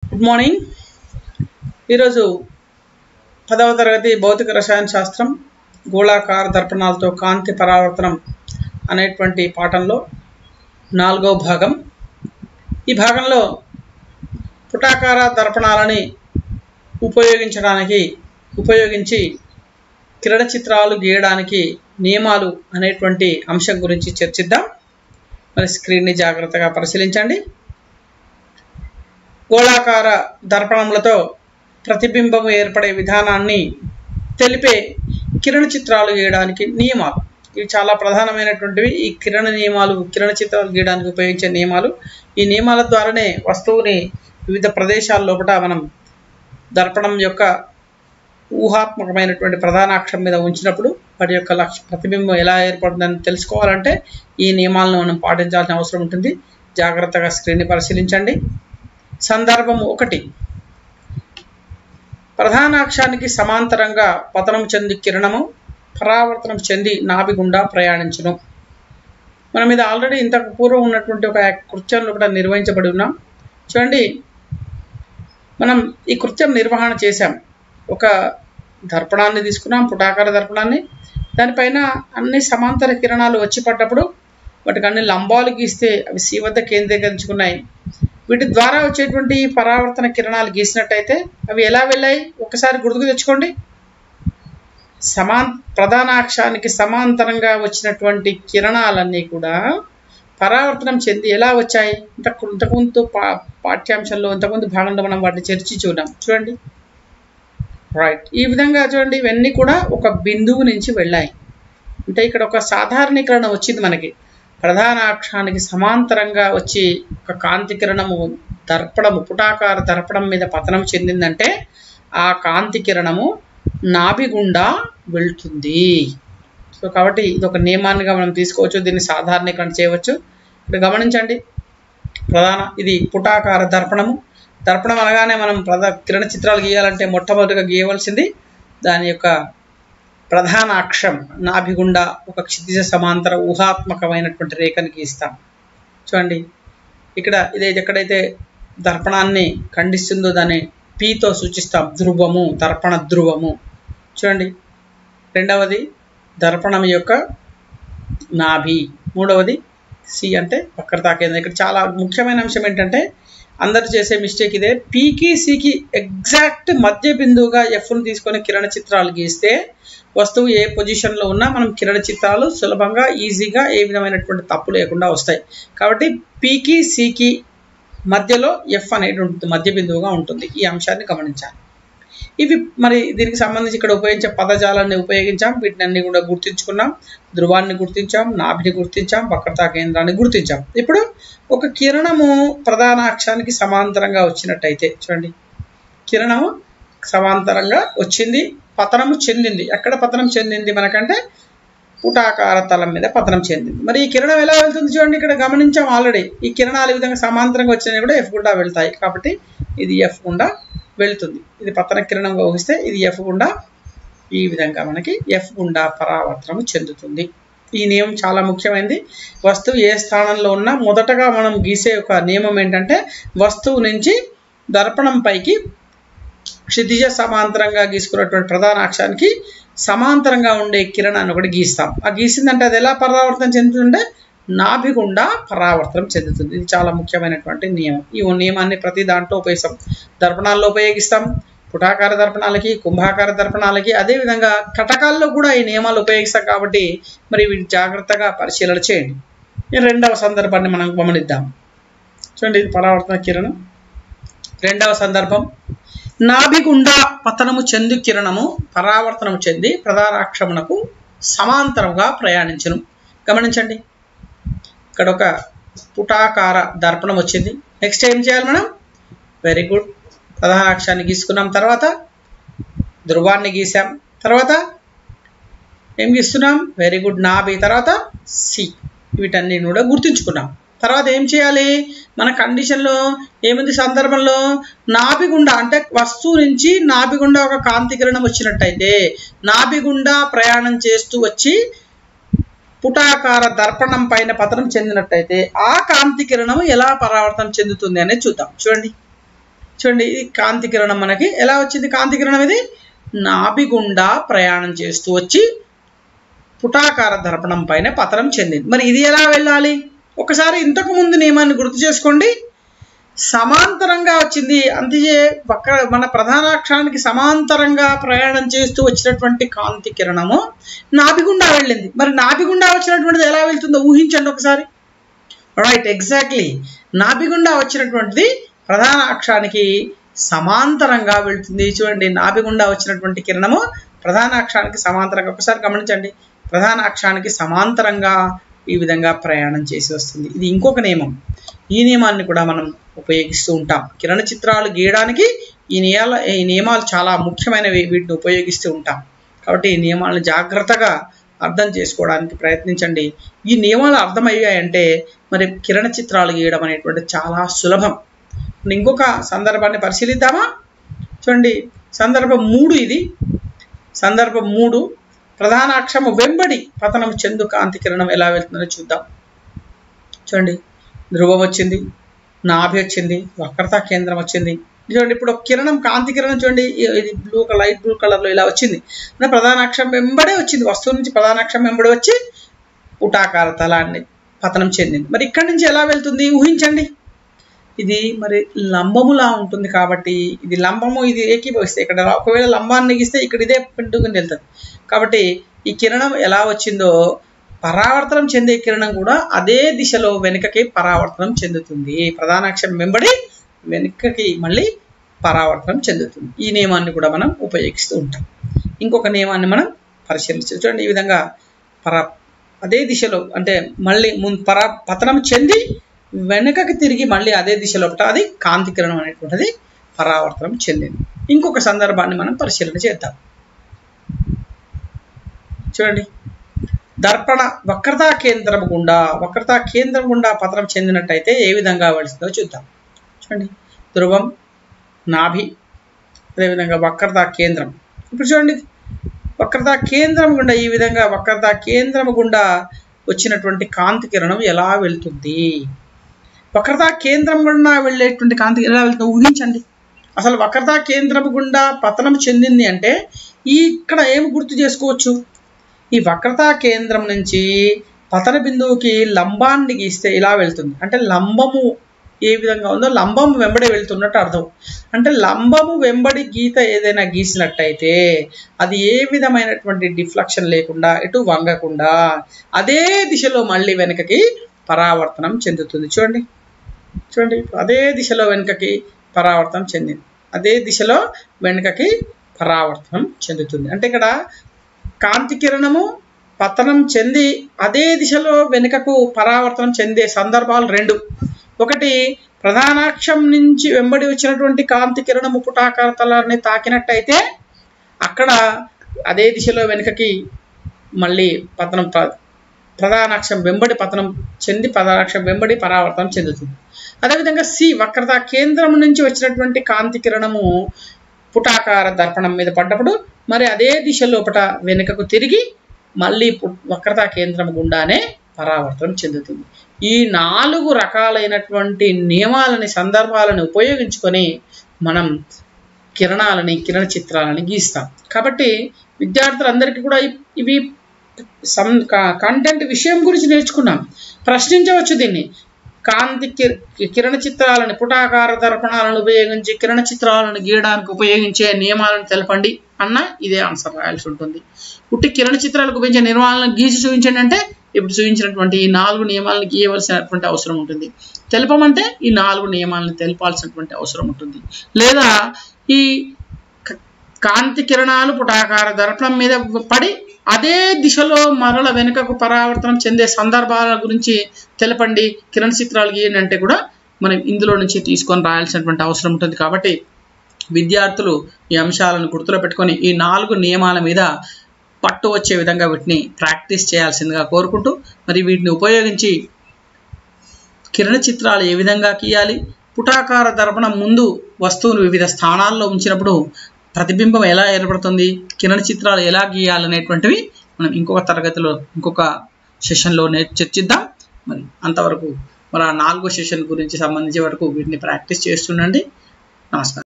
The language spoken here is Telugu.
గుడ్ మార్నింగ్ ఈరోజు పదవ తరగతి భౌతిక రసాయన శాస్త్రం గోళాకార దర్పణాలతో కాంతి పరావర్తనం అనేటువంటి పాఠంలో నాలుగవ భాగం ఈ భాగంలో పుటాకార దర్పణాలని ఉపయోగించడానికి ఉపయోగించి కిరణ చిత్రాలు గీయడానికి నియమాలు అనేటువంటి అంశం గురించి చర్చిద్దాం మరి స్క్రీన్ని జాగ్రత్తగా పరిశీలించండి గోళాకార దర్పణములతో ప్రతిబింబం ఏర్పడే విధానాన్ని తెలిపే కిరణ చిత్రాలు గీయడానికి నియమాలు ఇవి చాలా ప్రధానమైనటువంటివి ఈ కిరణ నియమాలు కిరణ చిత్రాలు గీయడానికి ఉపయోగించే నియమాలు ఈ నియమాల ద్వారానే వస్తువుని వివిధ ప్రదేశాల లోపల మనం దర్పణం యొక్క ఊహాత్మకమైనటువంటి ప్రధాన అక్షరం మీద ఉంచినప్పుడు వాటి యొక్క లక్ష ప్రతిబింబం ఎలా ఏర్పడుతుందని తెలుసుకోవాలంటే ఈ నియమాలను మనం పాటించాల్సిన అవసరం ఉంటుంది జాగ్రత్తగా స్క్రీన్ని పరిశీలించండి సందర్భం ఒకటి ప్రధాన అక్షానికి సమాంతరంగా పతనం చెంది కిరణము పరావర్తనం చెంది నాభి గుండా ప్రయాణించును మన మీద ఆల్రెడీ ఇంతకు పూర్వం ఉన్నటువంటి ఒక కృత్యంలో కూడా నిర్వహించబడి ఉన్నాం చూడండి మనం ఈ కృత్యం నిర్వహణ చేశాం ఒక దర్పణాన్ని తీసుకున్నాం పుటాకార దర్పణాన్ని దానిపైన అన్ని సమాంతర కిరణాలు వచ్చి పడ్డప్పుడు వాటికి అన్ని లంబాలు గీస్తే అవి సి వద్ద కేంద్రీకరించుకున్నాయి వీటి ద్వారా వచ్చేటువంటి పరావర్తన కిరణాలు గీసినట్టయితే అవి ఎలా వెళ్ళాయి ఒకసారి గుర్తుకు తెచ్చుకోండి సమాన్ ప్రధాన అక్షానికి సమాంతరంగా వచ్చినటువంటి కిరణాలన్నీ కూడా పరావర్తనం చెంది ఎలా వచ్చాయి ఇంత ఇంతకుముందు పా పాఠ్యాంశంలో ఇంతకుముందు భాగంలో మనం వాటిని చర్చి చూద్దాం చూడండి రైట్ ఈ విధంగా చూడండి ఇవన్నీ కూడా ఒక బిందువు నుంచి వెళ్ళాయి అంటే ఇక్కడ ఒక సాధారణీకరణ వచ్చింది మనకి ప్రధాన అక్షానికి సమాంతరంగా వచ్చి ఒక కాంతి కిరణము దర్పణము పుటాకార దర్పణం మీద పతనం చెందిందంటే ఆ కాంతి కిరణము నాభి గుండా వెళ్తుంది సో కాబట్టి ఇది ఒక నియమాన్నిగా మనం తీసుకోవచ్చు దీన్ని సాధారణీకరణ చేయవచ్చు ఇక్కడ గమనించండి ప్రధాన ఇది పుటాకార దర్పణము దర్పణం అనగానే మనం ప్రధా కిరణ చిత్రాలు గీయాలంటే మొట్టమొదటిగా గీయవలసింది దాని యొక్క ప్రధాన అక్షం నాభిగుండా ఒక క్షితిజ సమాంతర ఊహాత్మకమైనటువంటి రేఖని గీస్తాం చూడండి ఇక్కడ ఇదే ఎక్కడైతే దర్పణాన్ని ఖండిస్తుందో దాన్ని పీతో సూచిస్తాం ధ్రువము దర్పణ ధ్రువము చూడండి రెండవది దర్పణం యొక్క నాభి మూడవది సి అంటే వక్రతా కేంద్రం ఇక్కడ చాలా ముఖ్యమైన అంశం ఏంటంటే అందరు చేసే మిస్టేక్ ఇదే పీకి సికి ఎగ్జాక్ట్ మధ్య బిందువుగా ఎఫ్ను తీసుకొని కిరణ చిత్రాలు గీస్తే వస్తువు ఏ పొజిషన్లో ఉన్నా మనం కిరణ చిత్రాలు సులభంగా ఈజీగా ఏ విధమైనటువంటి తప్పు లేకుండా వస్తాయి కాబట్టి పీకి సికి మధ్యలో ఎఫ్ అనేది ఉంటుంది మధ్య బిందువుగా ఉంటుంది ఈ అంశాన్ని గమనించాలి ఇవి మరి దీనికి సంబంధించి ఇక్కడ ఉపయోగించే పదజాలాన్ని ఉపయోగించాం వీటిని అన్ని కూడా గుర్తించుకున్నాం ధ్రువాన్ని గుర్తించాం నాభిని గుర్తించాం వక్రతా కేంద్రాన్ని గుర్తించాం ఇప్పుడు ఒక కిరణము ప్రధాన అక్షానికి సమాంతరంగా వచ్చినట్టయితే చూడండి కిరణము సమాంతరంగా వచ్చింది పతనము చెందింది ఎక్కడ పతనం చెందింది మనకంటే పుటాకార తలం మీద పతనం చెందింది మరి ఈ కిరణం ఎలా వెళ్తుంది చూడండి ఇక్కడ గమనించాం ఆల్రెడీ ఈ కిరణాలు ఈ విధంగా సమాంతరంగా వచ్చినవి కూడా ఎఫ్ గుండా వెళ్తాయి కాబట్టి ఇది ఎఫ్ గుండా వెళ్తుంది ఇది పతన కిరణంగా ఊహిస్తే ఇది ఎఫ్ గుండా ఈ విధంగా మనకి ఎఫ్ గుండా పరావర్తనము చెందుతుంది ఈ నియమం చాలా ముఖ్యమైనది వస్తువు ఏ స్థానంలో ఉన్నా మొదటగా మనం గీసే ఒక నియమం ఏంటంటే వస్తువు నుంచి దర్పణం పైకి క్షితిజ సమాంతరంగా గీసుకున్నటువంటి ప్రధాన అక్షానికి సమాంతరంగా ఉండే కిరణాన్ని ఒకటి గీస్తాం ఆ గీసిందంటే అది ఎలా పరావర్తనం చెందుతుంటే నాభి గుండా పరావర్తనం చెందుతుంది ఇది చాలా ముఖ్యమైనటువంటి నియమం ఈ నియమాన్ని ప్రతి దాంట్లో ఉపయోగిస్తాం దర్పణాల్లో ఉపయోగిస్తాం పుటాకార దర్పణాలకి కుంభాకార దర్పణాలకి అదేవిధంగా కటకాల్లో కూడా ఈ నియమాలు ఉపయోగిస్తాం కాబట్టి మరి వీటి జాగ్రత్తగా పరిశీలన చేయండి ఈ రెండవ సందర్భాన్ని మనం గమనిద్దాం చూడండి ఇది పరావర్తన కిరణం రెండవ సందర్భం నాభిగుండా పతనము చెందు కిరణము పరావర్తనము చెంది ప్రధాన అక్షమునకు సమాంతరంగా ప్రయాణించను గమనించండి ఇక్కడ ఒక పుటాకార దర్పణం వచ్చింది నెక్స్ట్ ఏం చేయాలి మనం వెరీ గుడ్ ప్రధాన అక్షాన్ని గీసుకున్నాం తర్వాత ధ్రువాన్ని గీసాం తర్వాత ఏం గీస్తున్నాం వెరీ గుడ్ నాభి తర్వాత సి వీటన్ని కూడా గుర్తుంచుకున్నాం తర్వాత ఏం చేయాలి మన కండిషన్లో ఏముంది సందర్భంలో నాభిగుండా అంటే వస్తువు నుంచి నాభిగుండా ఒక కాంతి కిరణం వచ్చినట్టయితే నాభిగుండా ప్రయాణం చేస్తూ వచ్చి పుటాకార దర్పణం పైన పతనం చెందినట్టయితే ఆ కాంతి కిరణం ఎలా పరావర్తనం చెందుతుంది అనేది చూద్దాం చూడండి చూడండి ఇది కాంతి కిరణం మనకి ఎలా వచ్చింది కాంతి కిరణం ఇది నాభి గుండా ప్రయాణం చేస్తూ వచ్చి పుటాకార దర్పణం పైన పతనం చెందింది మరి ఇది ఎలా వెళ్ళాలి ఒకసారి ఇంతకు ముందు నియమాన్ని గుర్తు చేసుకోండి సమాంతరంగా వచ్చింది అంతే వక్ర మన ప్రధానాక్షరానికి సమాంతరంగా ప్రయాణం చేస్తూ వచ్చినటువంటి కాంతి కిరణము నాభిగుండా వెళ్ళింది మరి నాభిగుండా వచ్చినటువంటిది ఎలా వెళ్తుందో ఊహించండి ఒకసారి రైట్ ఎగ్జాక్ట్లీ నాభిగుండా వచ్చినటువంటిది ప్రధాన అక్షరానికి సమాంతరంగా వెళ్తుంది చూడండి నాభిగుండా వచ్చినటువంటి కిరణము ప్రధాన అక్షరానికి సమాంతరంగా ఒకసారి గమనించండి ప్రధాన అక్షరానికి సమాంతరంగా ఈ విధంగా ప్రయాణం చేసి వస్తుంది ఇది ఇంకొక నియమం ఈ నియమాన్ని కూడా మనం ఉపయోగిస్తూ ఉంటాం కిరణ చిత్రాలు గీయడానికి ఈ నియాల ఈ నియమాలు చాలా ముఖ్యమైనవి వీటిని ఉపయోగిస్తూ ఉంటాం కాబట్టి ఈ నియమాలను జాగ్రత్తగా అర్థం చేసుకోవడానికి ప్రయత్నించండి ఈ నియమాలు అర్థమయ్యాయంటే మరి కిరణ చిత్రాలు గీయడం అనేటువంటి చాలా సులభం ఇంకొక సందర్భాన్ని పరిశీలిద్దామా చూడండి సందర్భం మూడు ఇది సందర్భం మూడు ప్రధాన అక్షరము వెంబడి పతనం చెందు కాంతి కిరణం ఎలా వెళ్తుందో చూద్దాం చూడండి ధ్రువం వచ్చింది నాభి వచ్చింది వక్రతా కేంద్రం వచ్చింది చూడండి ఇప్పుడు ఒక కిరణం కాంతి కిరణం చూడండి ఇది బ్లూ లైట్ బ్లూ కలర్లో ఇలా వచ్చింది అంటే ప్రధాన అక్షరం వెంబడే వచ్చింది వస్తువు నుంచి ప్రధాన అక్షరం వెంబడి వచ్చి పుటాకార తలాన్ని పతనం చెందింది మరి ఇక్కడి నుంచి ఎలా వెళ్తుంది ఊహించండి ఇది మరి లంబములా ఉంటుంది కాబట్టి ఇది లంబము ఇది ఏకీభవిస్తే ఇక్కడ ఒకవేళ లంబాన్ని గీస్తే ఇక్కడ ఇదే పిండుకుని వెళ్తుంది కాబట్టి ఈ కిరణం ఎలా వచ్చిందో పరావర్తనం చెందే కిరణం కూడా అదే దిశలో వెనుకకి పరావర్తనం చెందుతుంది ప్రధాన అక్షరం వెంబడి వెనుకకి మళ్ళీ పరావర్తనం చెందుతుంది ఈ నియమాన్ని కూడా మనం ఉపయోగిస్తూ ఉంటాం ఇంకొక నియమాన్ని మనం పరిశీలించవచ్చు చూడండి ఈ విధంగా పరా అదే దిశలో అంటే మళ్ళీ ముందు పరా పతనం చెంది వెనుకకి తిరిగి మళ్ళీ అదే దిశలో అది కాంతి కిరణం అనేటువంటిది పరావర్తనం చెందింది ఇంకొక సందర్భాన్ని మనం పరిశీలన చేద్దాం చూడండి దర్పణ వక్రతా కేంద్రం గుండా వక్రతా కేంద్రం గుండా పతనం చెందినట్టయితే ఏ విధంగా వెళుతుందో చూద్దాం చూడండి ధ్రువం నాభి అదేవిధంగా వక్రతా కేంద్రం ఇప్పుడు చూడండి వక్రతా కేంద్రం గుండా ఈ విధంగా వక్రతా కేంద్రం గుండా వచ్చినటువంటి కాంతి కిరణం ఎలా వెళ్తుంది వక్రతా కేంద్రం గుండా వెళ్ళేటువంటి కాంతి ఎలా వెళ్తుందో ఊహించండి అసలు వక్రతా కేంద్రం గుండా పతనం చెందింది అంటే ఈ ఇక్కడ ఏమి గుర్తు చేసుకోవచ్చు ఈ వక్రతా కేంద్రం నుంచి పతన బిందువుకి లంబాన్ని గీస్తే ఇలా వెళ్తుంది అంటే లంబము ఏ విధంగా ఉందో లంబం వెంబడి వెళ్తున్నట్టు అర్థం అంటే లంబము వెంబడి గీత ఏదైనా గీసినట్టయితే అది ఏ విధమైనటువంటి డిఫ్లక్షన్ లేకుండా ఎటు వంగకుండా అదే దిశలో మళ్ళీ వెనుకకి పరావర్తనం చెందుతుంది చూడండి చూడండి అదే దిశలో వెనుకకి పరావర్తనం చెందింది అదే దిశలో వెనుకకి పరావర్తనం చెందుతుంది అంటే ఇక్కడ కాంతి కిరణము పతనం చెంది అదే దిశలో వెనుకకు పరావర్తనం చెందే సందర్భాలు రెండు ఒకటి ప్రధానాక్షం నుంచి వెంబడి వచ్చినటువంటి కాంతి కిరణము పుటాకార తలాన్ని తాకినట్టయితే అక్కడ అదే దిశలో వెనుకకి మళ్ళీ పతనం ప్రధానాక్షం వెంబడి పతనం చెంది ప్రధానాక్షం వెంబడి పరావర్తనం చెందుతుంది అదేవిధంగా సి వక్రత కేంద్రం నుంచి వచ్చినటువంటి కాంతి కిరణము పుటాకార దర్పణం మీద పడ్డప్పుడు మరి అదే దిశ లోపల వెనుకకు తిరిగి మళ్ళీ వక్రతా కేంద్రం గుండానే పరావర్తనం చెందుతుంది ఈ నాలుగు రకాలైనటువంటి నియమాలని సందర్భాలను ఉపయోగించుకొని మనం కిరణాలని కిరణ చిత్రాలని గీస్తాం కాబట్టి విద్యార్థులందరికీ కూడా ఇవి సం కంటెంట్ విషయం గురించి నేర్చుకున్నాం ప్రశ్నించవచ్చు దీన్ని కాంతి కిరణ చిత్రాలను పుటాకార దర్పణాలను ఉపయోగించి కిరణ చిత్రాలను గీయడానికి ఉపయోగించే నియమాలను తెలపండి అన్న ఇదే ఆన్సర్ రాయాల్సి ఉంటుంది పుట్టి కిరణ చిత్రాలకు ఉపయోగించే నిర్మాణాలను గీసి చూపించండి అంటే ఇప్పుడు చూపించినటువంటి ఈ నాలుగు నియమాలను గీయవలసినటువంటి అవసరం ఉంటుంది తెలపమంటే ఈ నాలుగు నియమాలను తెలపాల్సినటువంటి అవసరం ఉంటుంది లేదా ఈ కాంతి కిరణాలు పుటాకార దర్పణం మీద పడి అదే దిశలో మరల వెనుకకు పరావర్తనం చెందే సందర్భాల గురించి తెలపండి కిరణ్ చిత్రాలు గీయండి అంటే కూడా మనం ఇందులో నుంచి తీసుకొని రాయాల్సినటువంటి అవసరం ఉంటుంది కాబట్టి విద్యార్థులు ఈ అంశాలను గుర్తులో పెట్టుకొని ఈ నాలుగు నియమాల మీద పట్టు వచ్చే విధంగా వీటిని ప్రాక్టీస్ చేయాల్సిందిగా కోరుకుంటూ మరి వీటిని ఉపయోగించి కిరణ చిత్రాలు ఏ విధంగా గీయాలి పుటాకార దర్పణం ముందు వస్తువును వివిధ స్థానాల్లో ఉంచినప్పుడు ప్రతిబింబం ఎలా ఏర్పడుతుంది కిరణ చిత్రాలు ఎలా గీయాలనేటువంటివి మనం ఇంకొక తరగతిలో ఇంకొక సెషన్లో నే చర్చిద్దాం మరి అంతవరకు మరి ఆ నాలుగో సెషన్ గురించి సంబంధించే వరకు వీటిని ప్రాక్టీస్ చేస్తుండండి నమస్కారం